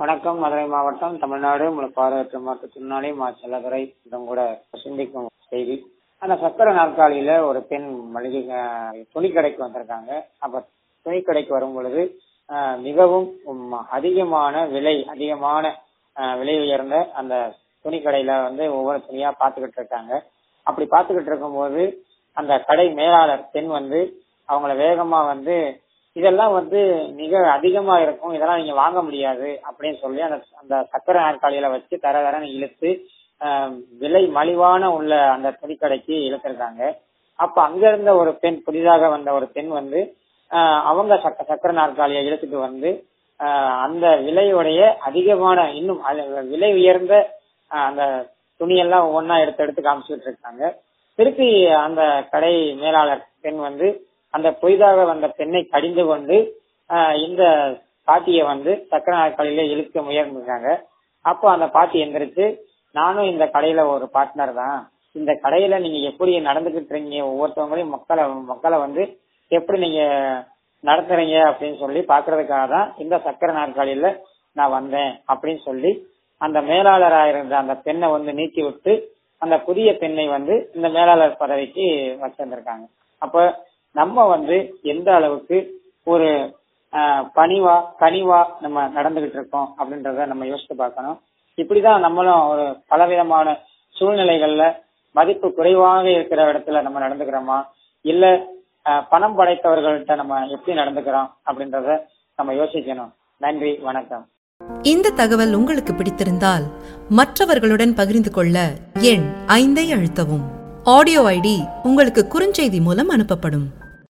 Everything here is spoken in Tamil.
வணக்கம் மதுரை மாவட்டம் தமிழ்நாடு உங்களை பார்வையற்ற மாற்றுத்திறனாளி மா செல்லதுரை இடம் கூட சிந்திக்கும் செய்தி அந்த சக்கர நாற்காலியில ஒரு பெண் மளிகை அஹ், துணிக்கடைக்கு வந்திருக்காங்க அப்ப துணிக்கடைக்கு வரும் பொழுது அஹ், மிகவும் உம், அதிகமான விலை அதிகமான அஹ், விலை உயர்ந்த அந்த துணிக்கடையில வந்து ஒவ்வொரு துணியா பாத்துக்கிட்டு இருக்காங்க அப்படி பாத்துக்கிட்டு இருக்கும்போது அந்த கடை மேலாளர் பெண் வந்து அவங்கள வேகமா வந்து இதெல்லாம் வந்து மிக அதிகமா இருக்கும் இதெல்லாம் நீங்க வாங்க முடியாது அப்படின்னு சொல்லி அந்த அந்த சக்கர நாற்காலியில வச்சு தர தரன்னு இழுத்து ஆஹ், விலை மலிவான உள்ள அந்த துணிக்கடைக்கு இழுத்திருக்காங்க அப்ப அங்க இருந்த ஒரு பெண் புதிதாக வந்த ஒரு பெண் வந்து ஆஹ், அவங்க சக்க சக்கர நாற்காலியை இழுத்துட்டு வந்து ஆஹ், அந்த விலையுடைய அதிகமான இன்னும் அது விலை உயர்ந்த ஆஹ், அந்த துணியெல்லாம் ஒவ்வொன்றா எடுத்து எடுத்து காமிச்சுட்டு இருக்காங்க திருப்பி அந்த கடை மேலாளர் பெண் வந்து அந்த புதிதாக வந்த பெண்ணை கடிந்து கொண்டு ஆஹ், இந்த பாட்டியை வந்து சக்கர நாற்காலியில இழுக்க முயர்ந்திருக்காங்க அப்போ அந்த பாட்டி எந்திரிச்சு நானும் இந்த கடையில ஒரு பார்ட்னர் தான் இந்த கடையில நீங்க எப்படி நடந்துகிட்டு இருக்கீங்க ஒவ்வொருத்தவங்களையும் மக்களை மக்களை வந்து எப்படி நீங்க நடத்துறீங்க அப்படின்னு சொல்லி பாக்குறதுக்காக தான் இந்த சக்கர நாற்காலியில நான் வந்தேன் அப்படின்னு சொல்லி அந்த மேலாளராக இருந்த அந்த பெண்ணை வந்து நீக்கி விட்டு அந்த புதிய பெண்ணை வந்து இந்த மேலாளர் பதவிக்கு வச்சிருந்திருக்காங்க அப்ப நம்ம வந்து எந்த அளவுக்கு ஒரு ஆஹ், பணிவா கனிவா நம்ம நடந்துகிட்டு இருக்கோம் அப்படின்றத நம்ம யோசித்து பார்க்கணும் இப்படிதான் நம்மளும் ஒரு பலவிதமான சூழ்நிலைகள்ல மதிப்பு குறைவாக இருக்கிற இடத்துல நம்ம நடந்துக்கிறோமா இல்ல ஆஹ், பணம் படைத்தவர்கள்ட்ட நம்ம எப்படி நடந்துக்கிறோம் அப்படின்றத நம்ம யோசிக்கணும் நன்றி வணக்கம் இந்த தகவல் உங்களுக்கு பிடித்திருந்தால் மற்றவர்களுடன் பகிர்ந்து கொள்ள எண் ஐந்தை அழுத்தவும் ஆடியோ ஐடி உங்களுக்கு குறுஞ்செய்தி மூலம் அனுப்பப்படும்